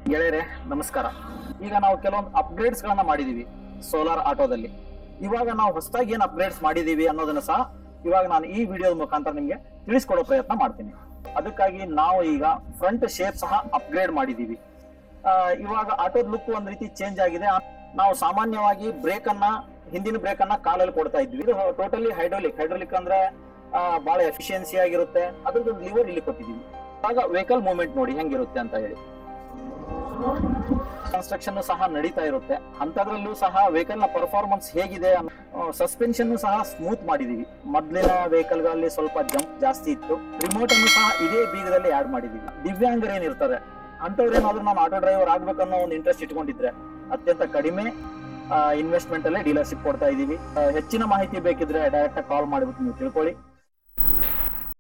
ಗೆಳೆಯರೆ ನಮಸ್ಕಾರ ಈಗ ನಾವು ಕೆಲವೊಂದು ಅಪ್ಗ್ರೇಡ್ಸ್ ಗಳನ್ನ ಮಾಡಿದೀವಿ ಸೋಲಾರ್ ಆಟೋದಲ್ಲಿ ಇವಾಗ ನಾವು ಹೊಸದಾಗಿ ಏನ್ ಅಪ್ಗ್ರೇಡ್ಸ್ ಮಾಡಿದೀವಿ ಅನ್ನೋದನ್ನ ಸಹ ಇವಾಗ ನಾನು ಈ ವಿಡಿಯೋದ ಮುಖಾಂತರ ನಿಮ್ಗೆ ತಿಳಿಸ್ಕೊಡೋ ಪ್ರಯತ್ನ ಮಾಡ್ತೀನಿ ಅದಕ್ಕಾಗಿ ನಾವು ಈಗ ಫ್ರಂಟ್ ಶೇಪ್ ಸಹ ಅಪ್ಗ್ರೇಡ್ ಮಾಡಿದೀವಿ ಆ, ಇವಾಗ ಆಟೋದ ಲುಕ್ ಒಂದ್ ರೀತಿ ಚೇಂಜ್ ಆಗಿದೆ ನಾವು ಸಾಮಾನ್ಯವಾಗಿ ಬ್ರೇಕ್ ಅನ್ನ ಹಿಂದಿನ ಬ್ರೇಕ್ ಅನ್ನ ಕಾಲಲ್ಲಿ ಕೊಡ್ತಾ ಇದ್ವಿ ಇದು ಟೋಟಲಿ ಹೈಡ್ರೋಲಿಕ್ ಹೈಡ್ರೋಲಿಕ್ ಅಂದ್ರೆ ಆ, ಬಹಳ ಎಫಿಷಿಯನ್ಸಿ ಆಗಿರುತ್ತೆ ಅದ್ರದ್ದು ಲಿವರ್ ಇಲ್ಲಿ ಕೊಟ್ಟಿದೀವಿ ಆಗ ವೆಹಿಕಲ್ ಮೂವ್ಮೆಂಟ್ ನೋಡಿ ಹೆಂಗಿರುತ್ತೆ ಅಂತ ಹೇಳಿ ಕನ್ಸ್ಟ್ರಕ್ಷನ್ ಸಹ ನಡೀತಾ ಇರುತ್ತೆ ಅಂತದ್ರಲ್ಲೂ ಸಹ ವೆಹಿಕಲ್ ನ ಪರ್ಫಾರ್ಮೆನ್ಸ್ ಹೇಗಿದೆ ಸಸ್ಪೆನ್ಷನ್ ಸಹ ಸ್ಮೂತ್ ಮಾಡಿದೀವಿ ಮೊದ್ಲಿನ ವೆಹಿಕಲ್ ಗಳಲ್ಲಿ ಸ್ವಲ್ಪ ಜಂಪ್ ಜಾಸ್ತಿ ಇತ್ತು ರಿಮೋಟ್ ಅನ್ನು ಸಹ ಇದೇ ಬೀಗದಲ್ಲಿ ಆಡ್ ಮಾಡಿದೀವಿ ದಿವ್ಯಾಂಗರು ಏನಿರ್ತಾರೆ ಅಂತವ್ರೇನಾದ್ರೂ ನಾನು ಆಟೋ ಡ್ರೈವರ್ ಆಗ್ಬೇಕನ್ನೋ ಒಂದು ಇಂಟ್ರೆಸ್ಟ್ ಇಟ್ಕೊಂಡಿದ್ರೆ ಅತ್ಯಂತ ಕಡಿಮೆ ಇನ್ವೆಸ್ಟ್ಮೆಂಟ್ ಅಲ್ಲೇ ಡೀಲರ್ಶಿಪ್ ಕೊಡ್ತಾ ಇದೀವಿ ಆ, ಹೆಚ್ಚಿನ ಮಾಹಿತಿ ಬೇಕಿದ್ರೆ ಡೈರೆಕ್ಟ್ ಕಾಲ್ ಮಾಡಿಬಿಟ್ಟು ನೀವು ತಿಳ್ಕೊಳ್ಳಿ